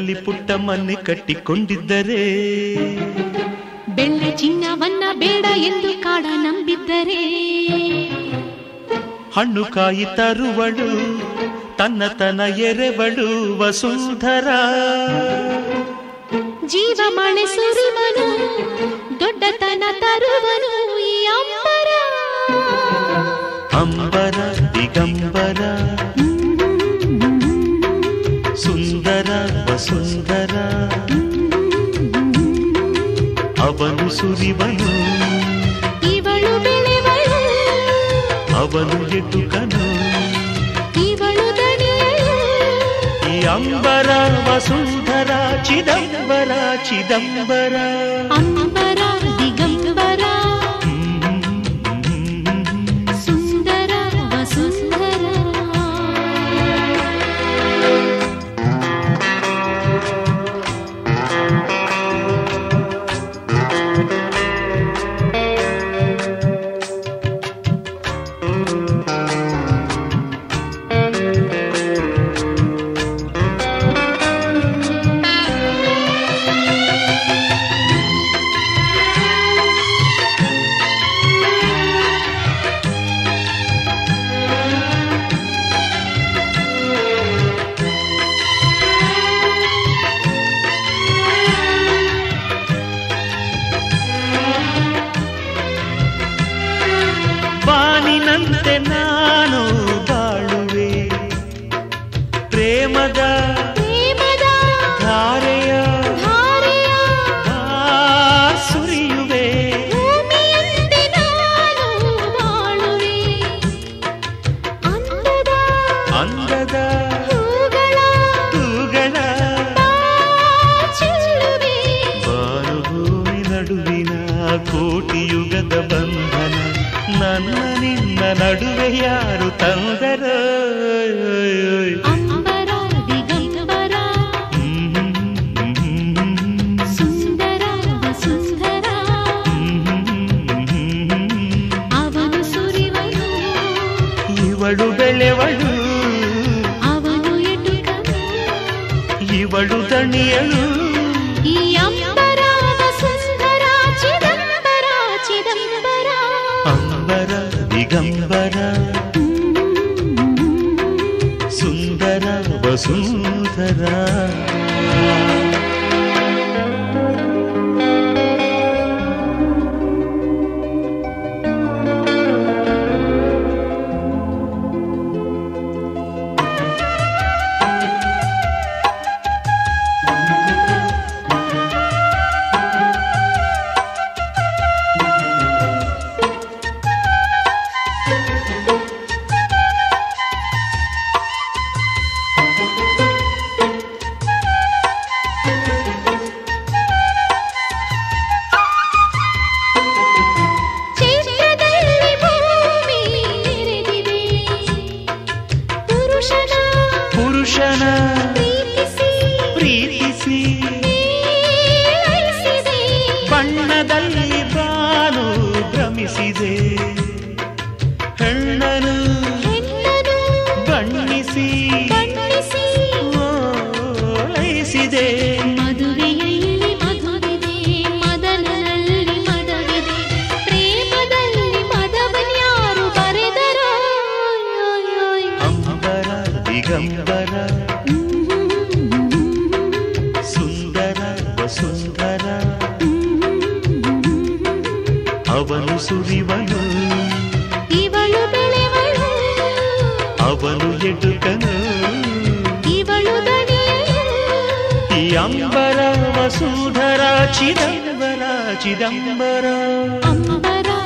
ಅಂಗಳದಲ್ಲಿ ಪುಟ್ಟ ಮನೆ ಕಟ್ಟಿಕೊಂಡಿದ್ದರೆ ಬೆಳ್ಳ ಚಿನ್ನವನ್ನ ಬೇಡ ಎಂದು ಕಾಡ ನಂಬಿದ್ದರೆ ಹಣ್ಣು ಕಾಯಿ ತರುವಳು ತನ್ನ ತನ ಎರೆವಳು ವಸುಂಧರ ಜೀವ ಮಳೆ ಸುರಿವನು ದೊಡ್ಡತನ ತರುವನು ಈ ಅಂಬರ ಅಂಬರ ದಿಗಂಬರ ಸುಂದರ ವಸುಂದರ ಅವನು ಸುರಿವನು ಇವಳು ಬೆಳೆವಳು ಅವನು ಎಟುಕನು ಇವಳು ದಣಿಯಳು ಈ ಅಂಬರ ವಸುಂಧರ ಚಿದಂಬರ ಚಿದಂಬರ ಅಂಬರ ದಿಗಂಬರ ಸುಂದರ ವಸುಂದರ ಬಾನಿನಂತೆ ನಾನು ಬಾಳುವೆ ಪ್ರೇಮದ ಪ್ರೇಮದ ಧಾರೆಯ ಧಾರೆಯ ಆ ಸುರಿಯುವೆ ಭೂಮಿಯಂತೆ ನಾನು ಬಾಳುವೆ ಅಂದದ ಅಂದದ ಹೂಗಳ ತೂಗಳ ಚೆಲ್ಲುವೆ ಬಾನುಭೂಮಿ ನಡುವಿನ ಕೋಟಿ ಯುಗದ ಬಂಧನ ನನ್ನ ನಿನ್ನ ನಡುವೆ ಯಾರು ತಂದರೋ ಅಂಬರ ದಿಗಂಬರ ಸುಂದರ ವಸುಂಧರ ಅವನು ಸುರಿವನು ಇವಳು ಬೆಳೆವಳು ಅವನು ಎಟುಕನು ಇವಳು ದಣಿಯಳು ಈ ಅಂಬರ ವಸುಂಧರ ಚಿದಂಬರ ಚಿದಂಬರ ಅಂಬರ ದಿಗಂಬರ ಸುಂದರ ವಸುಂಧರ ಚೈತ್ರದಲ್ಲಿ ಭೂಮಿ ನೆರೆದಿದೆ ಪುರುಷನ ಪುರುಷನ ಪ್ರೀತಿಸಿ ಪ್ರೀತಿಸಿ ಮೇಳೈಸಿದೆ ಬಣ್ಣದಲ್ಲಿ ಬಾನು ಭ್ರಮಿಸಿದೆ ಹೆಣ್ಣನು ಹೆಣ್ಣನು ಬಣ್ಣಿಸಿ ಬಣ್ಣಿಸಿ ಓಲೈಸಿದೆ ಮದುವೆಯಲ್ಲಿ ಮಧುವಿದೆ ಮದನಲ್ಲಿ ಮದವಿದೆ ಪ್ರೇಮದಲ್ಲಿ ಮದವನ್ಯಾರು ಬರೆದರೋ ಅಂಬರ ದಿಗಂಬರ ಸುಂದರ ವಸುಂಧರ ಅವನು ಸುರಿವನು ಇವಳು ಬೆಳೆವಳು ಅವನು ಎಟುಕನು ಇವಳು ದಣಿಯಳು ಈ ಅಂಬರ ವಸುಧರ ಚಿದಂಬರ ಚಿದಂಬರ ಅಂಬರ